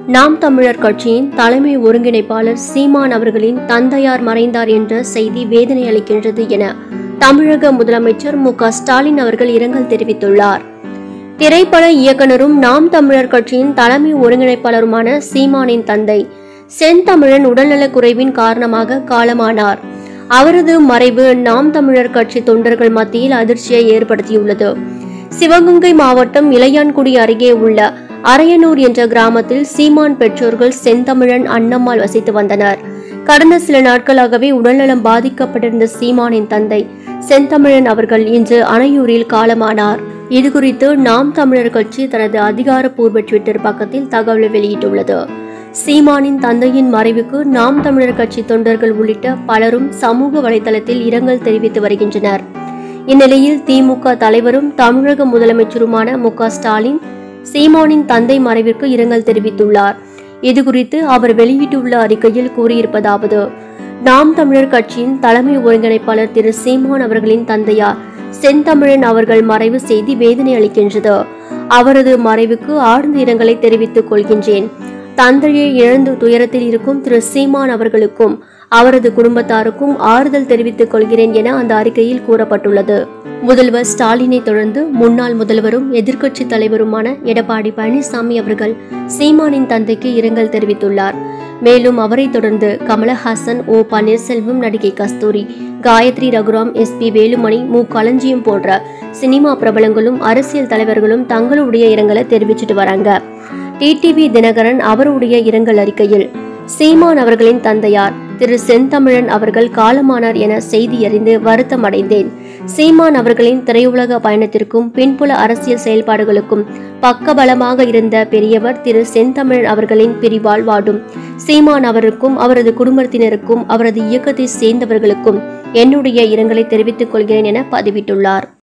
நாம் தமிழர் கட்சியின் தலைமை ஒருங்கிணைப்பாளர் சீமான் அவர்களின் தந்தையார் மறைந்தார் என்ற செய்தி வேதனை அளிக்கின்றது என தமிழக முதலமைச்சர் மு க ஸ்டாலின் அவர்கள் இரங்கல் தெரிவித்துள்ளார் திரைப்பட இயக்குனரும் நாம் தமிழர் கட்சியின் தலைமை ஒருங்கிணைப்பாளருமான சீமானின் தந்தை செந்தமிழன் உடல்நலக் குறைவின் காரணமாக காலமானார் அவரது மறைவு நாம் தமிழர் கட்சி தொண்டர்கள் மத்தியில் அதிர்ச்சியை ஏற்படுத்தியுள்ளது சிவகங்கை மாவட்டம் இளையான்குடி அருகே உள்ள அரையனூர் என்ற கிராமத்தில் சீமான் பெற்றோர்கள் செந்தமிழன் அண்ணம்மாள் வசித்து வந்தனர் கடந்த சில நாட்களாகவே உடல்நலம் பாதிக்கப்பட்டிருந்த சீமானின் தந்தை செந்தமிழன் அவர்கள் இன்று அணையூரில் காலமானார் இதுகுறித்து நாம் தமிழர் கட்சி தனது அதிகாரப்பூர்வ ட்விட்டர் பக்கத்தில் தகவல் வெளியிட்டுள்ளது சீமானின் தந்தையின் மறைவுக்கு நாம் தமிழர் கட்சி தொண்டர்கள் உள்ளிட்ட பலரும் சமூக வலைதளத்தில் இரங்கல் தெரிவித்து வருகின்றனர் இந்நிலையில் திமுக தலைவரும் தமிழக முதலமைச்சருமான மு க ஸ்டாலின் சீமானின் தந்தை மறைவிற்கு இரங்கல் தெரிவித்துள்ளார் இதுகுறித்து அவர் வெளியிட்டுள்ள அறிக்கையில் கூறியிருப்பதாவது நாம் தமிழர் கட்சியின் தலைமை ஒருங்கிணைப்பாளர் திரு சீமான் அவர்களின் தந்தையார் செந்தமிழன் அவர்கள் மறைவு செய்தி வேதனை அளிக்கின்றது அவரது மறைவுக்கு ஆழ்ந்த இரங்கலை தெரிவித்துக் கொள்கின்றேன் தந்தையை இழந்து துயரத்தில் இருக்கும் திரு சீமான் அவர்களுக்கும் அவரது குடும்பத்தாருக்கும் ஆறுதல் தெரிவித்துக் கொள்கிறேன் என அந்த அறிக்கையில் கூறப்பட்டுள்ளது முதல்வர் ஸ்டாலினை தொடர்ந்து முன்னாள் முதல்வரும் எதிர்க்கட்சி தலைவருமான எடப்பாடி பழனிசாமி அவர்கள் சீமானின் தந்தைக்கு இரங்கல் தெரிவித்துள்ளார் மேலும் அவரை தொடர்ந்து கமலஹாசன் ஓ பன்னீர்செல்வம் நடிகை கஸ்தூரி காயத்ரி ரகுராம் எஸ் பி வேலுமணி மு களஞ்சியம் போன்ற சினிமா பிரபலங்களும் அரசியல் தலைவர்களும் தங்களுடைய இரங்கலை தெரிவிச்சிட்டு வராங்க டிடிவி தினகரன் அவருடைய இரங்கல் அறிக்கையில் சீமான் அவர்களின் தந்தையார் திரு செந்தமிழன் அவர்கள் காலமானார் என செய்தி அறிந்து வருத்தம் அடைந்தேன் சீமான் அவர்களின் திரையுலக பயணத்திற்கும் பின்புல அரசியல் செயல்பாடுகளுக்கும் பக்கபலமாக இருந்த பெரியவர் திரு செந்தமிழன் அவர்களின் பிரிவால் வாடும் சீமான் அவருக்கும் அவரது குடும்பத்தினருக்கும் அவரது இயக்கத்தை சேர்ந்தவர்களுக்கும் என்னுடைய இரங்கலை தெரிவித்துக் கொள்கிறேன் என பதிவிட்டுள்ளார்